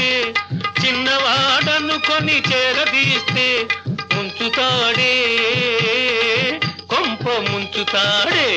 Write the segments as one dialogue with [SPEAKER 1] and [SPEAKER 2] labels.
[SPEAKER 1] చేరదీస్తే చిన్నవాడనుకొని చేరదీస్తే ముంచుతాడే కొంప ముంచుతాడే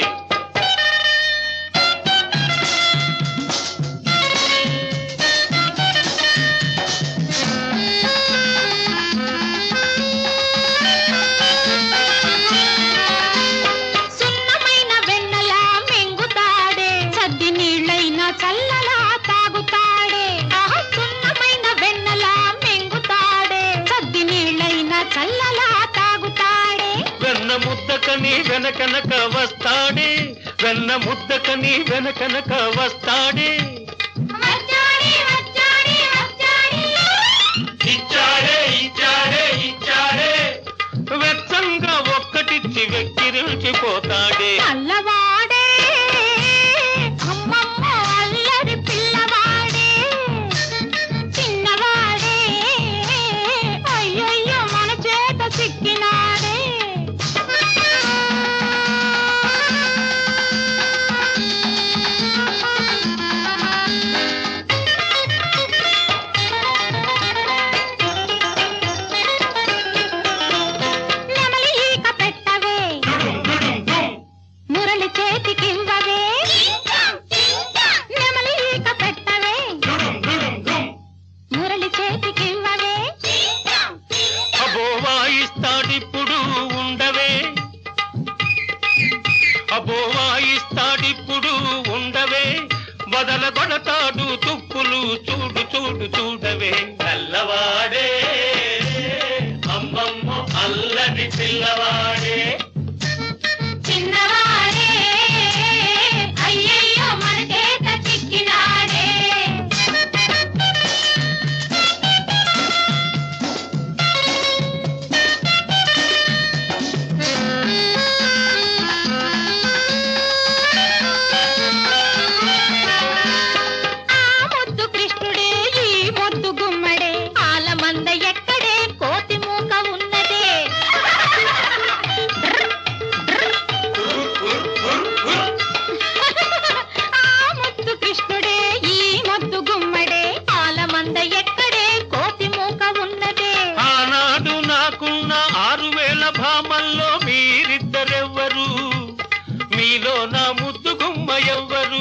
[SPEAKER 2] సున్నమైన వెన్నలా మింగుతాడే సద్ది నీళ్ళైన చల్లలా తాగుతాడే ఆహా, సున్నమైన వెన్నలా మింగుతాడే సద్ది నీళ్ళైన చల్లలా తాగుతాడే
[SPEAKER 1] వెన్న ముద్దకని వెనకనక వస్తాడే వెన్న ముద్దకని వెనకనక వస్తాడే
[SPEAKER 2] వచ్చాడే వచ్చాడే వచ్చాడే
[SPEAKER 1] ఇచ్చాడే ఇచ్చాడే ఇచ్చాడే వెచ్చంగా ఒక్కటిచ్చి వెక్కిరించిపోతాడే
[SPEAKER 2] నల్లవాడే అమ్మమ్మ అల్లరి పిల్లవాడే చిన్నవాడే అయ్యయ్యో మన చేత సిక్కినాడే నెమలి ఈక పెట్టవే మురళి చేతికివ్వవే నెమలి ఈక పెట్టవే మురళి చేతికివ్వవే
[SPEAKER 1] అబో వాయిస్తాడిప్పుడు ఉండవే అబో వాయిస్తాడిప్పుడు ఉండవే వదల కొడతాడు తుప్పులు చూడు చూడు చూడవే నల్లవాడే అమ్మమ్మ అల్లరి పిల్లవాడే
[SPEAKER 2] చిన్నవాడే అయ్యయ్యో మన చేత చిక్కినాడే ఆ ముద్దు కృష్ణుడే ఈ ముద్దు గుమ్మడే ఆలమంద ఎక్కడే కోతి మూక ఉన్నదే ఆ ముద్దు కృష్ణుడే ఈ ముద్దు గుమ్మడే ఆలమంద ఎక్కడే కోతి మూక ఉన్నదే
[SPEAKER 1] ఆనాడు నాకున్న ఆరు వేల భామల్లో మీరిద్దరెవ్వరు మీలో నా ముద్దు గుమ్మ ఎవ్వరు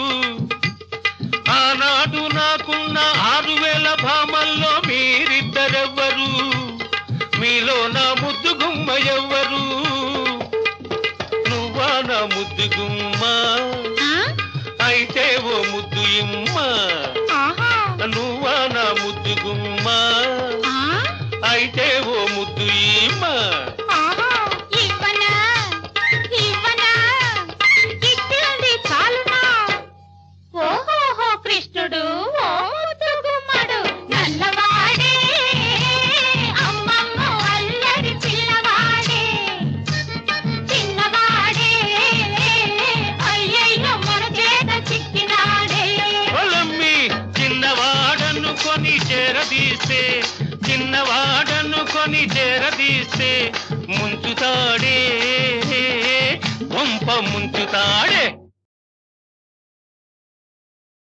[SPEAKER 1] ఆనాడు నాకున్న ఆరు వేల భామల్లో మీరిద్దరెవ్వరు మీలో నా ముద్దు గుమ్మ ఎవ్వరు నువ్వా నా ముద్దు గుమ్మ
[SPEAKER 2] ఆ?
[SPEAKER 1] అయితే ఓ ముద్దు ఇమ్మ
[SPEAKER 2] ఆహా
[SPEAKER 1] నువ్వా నా ముద్దు గుమ్మ
[SPEAKER 2] ఆ?
[SPEAKER 1] అయితే ఓ ముద్దు ఇమ్మ
[SPEAKER 2] ఆహా ఇవ్వనా ఇవ్వనా ఇచ్చింది చాలునా ఓహోహో కృష్ణుడు ఓ ముద్దుగుమ్మడు నల్లవాడే అమ్మమ్మ అల్లరి పిల్లవాడే చిన్నవాడే అయ్యయ్యో మన చేత చిక్కినాడే
[SPEAKER 1] పొలమ్మి చిన్నవాడను కొని చేరదీస్తే చిన్నవాడను కొని చేరదీస్తే ముంచుతాడే వంప ముంచుతాడే